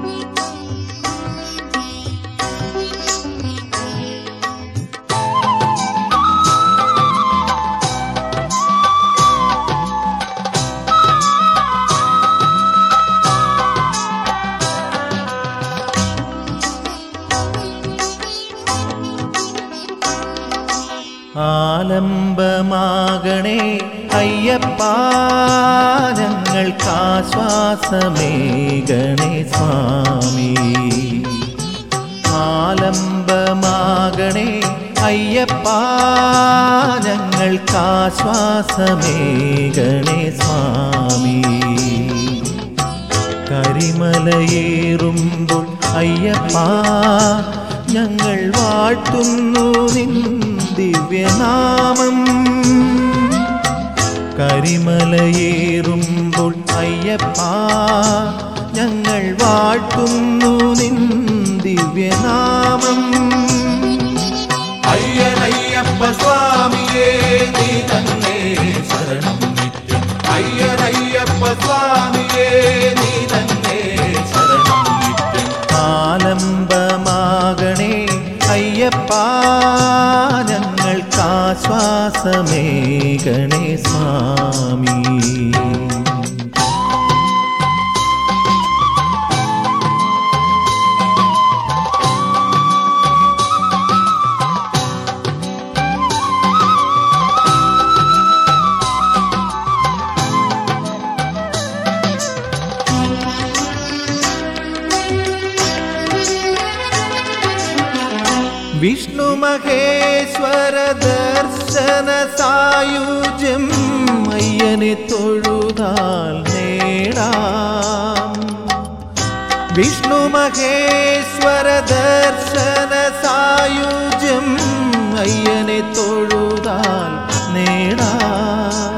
ആലംബമാകണേ അയ്യപ്പ ഞങ്ങൾക്കാശ്വാസമേകണേ സ്വാമി ആലംബമാകണേ അയ്യപ്പ ഞങ്ങൾക്കാശ്വാസമേകണേ സ്വാമി കരിമലയേറുമ്പോൾ അയ്യപ്പ ഞങ്ങൾ വാഴ്ത്തുന്നു നിൻ ദിവ്യനാമം കരിമലയേറുമ്പോൾ അയ്യപ്പ ഞങ്ങൾ വാഴ്ത്തുന്നു നിൻ ദിവ്യനാമം അയ്യനയ്യപ്പ സ്വാമിയേ നീ തന്നെ ശരണം നിത്യം അയ്യനയ്യപ്പ സ്വാമിയേ നീ തന്നെ ശരണം നിത്യം ആലംബമാകണേ അയ്യപ്പ ഞങ്ങൾക്കാശ്വാസമേകണേ സ്വാമി വിഷ്ണു മഹേശ്വര ദർശന സായുജ്യം അയ്യനെ തൊഴുതാൽ നേടാം വിഷ്ണു മഹേശ്വര ദർശന സായുജ്യം അയ്യനെ തൊഴുതാൽ നേടാം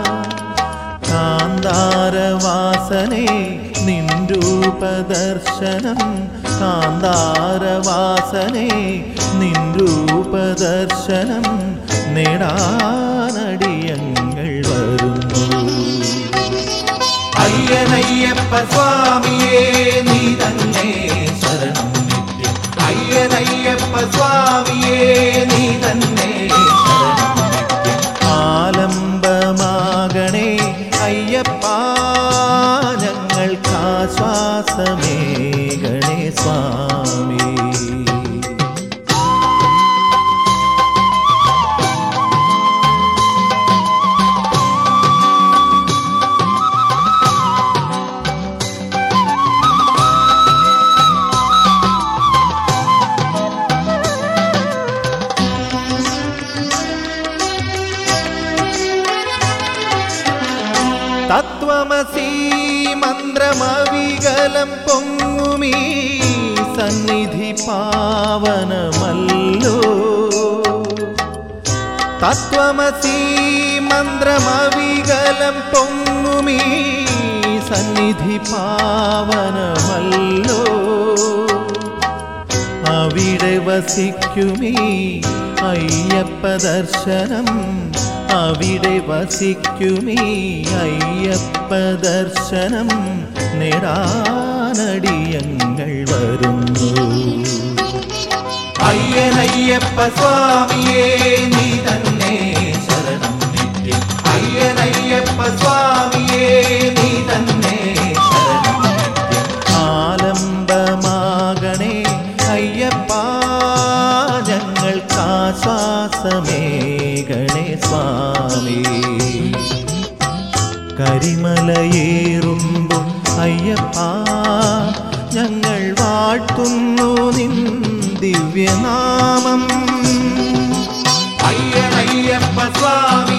കാന്താരവാസനെ നിൻ രൂപദർശനം കാന്താരവാസനെ നിൻ രൂപദർശനം നേടാനടിയങ്ങൾ വരുന്നു അയ്യനയ്യപ്പ സ്വാമിയേ നീ തന്നെ ശരണം നിത്യം അയ്യനയ്യപ്പ സ്വാമിയേ നീ തന്നെ ശരണം നിത്യം ആലംബമാകണേ അയ്യപ്പ ഞങ്ങൾക്കാശ്വാസമേകണേ സ്വാമി തത്വമസീ മന്ത്രമവികലം പൊങ്ങുമീ സന്നിധി പാവനമല്ലോ തത്വമസീ മന്ത്രമവികലം പൊങ്ങുമീ സന്നിധി പാവനമല്ലോ അവിടെ വസിക്കുമീ അയ്യപ്പ ദർശനം അവിടെ വസിക്കുമീ അയ്യപ്പ ദർശനം നേടാനടിയങ്ങൾ വരുന്നു അയ്യനയ്യപ്പ സ്വാമിയേ നീ തന്നെ ശരണം നിത്യം അയ്യനയ്യപ്പ സ്വാമിയേ നീ തന്നെ ശരണം നിത്യം ആലംബമാകണേ അയ്യപ്പ ഞങ്ങൾക്കാശ്വാസമേകണേ സ്വാമി കരിമലയേറുമ്പോൾ അയ്യപ്പ ഞങ്ങൾ വാഴ്ത്തുന്നു നിൻ ദിവ്യനാമം അയ്യനയ്യപ്പ സ്വാമി